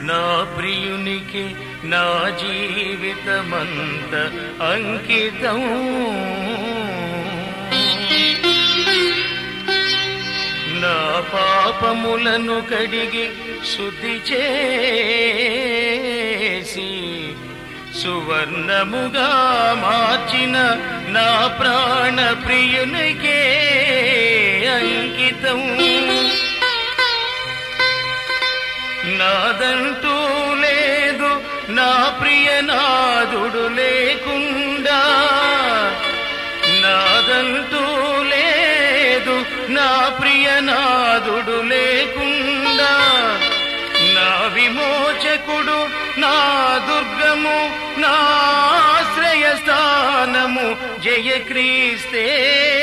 నా ప్రియునికి నా జీవితమంత అంకితం నా పాపములను కడిగి శుద్ధి చేసి సువర్ణముగా మార్చిన నా ప్రాణ ప్రియునికే అంకితం నాదంటూ లేదు నా ప్రియనాథుడు లేకుండా నాదంటూ లేదు నా ప్రియనాథుడు లేకుండా నా విమోచకుడు నా దుర్గము నా ఆశ్రయస్థానము జయ క్రీస్తే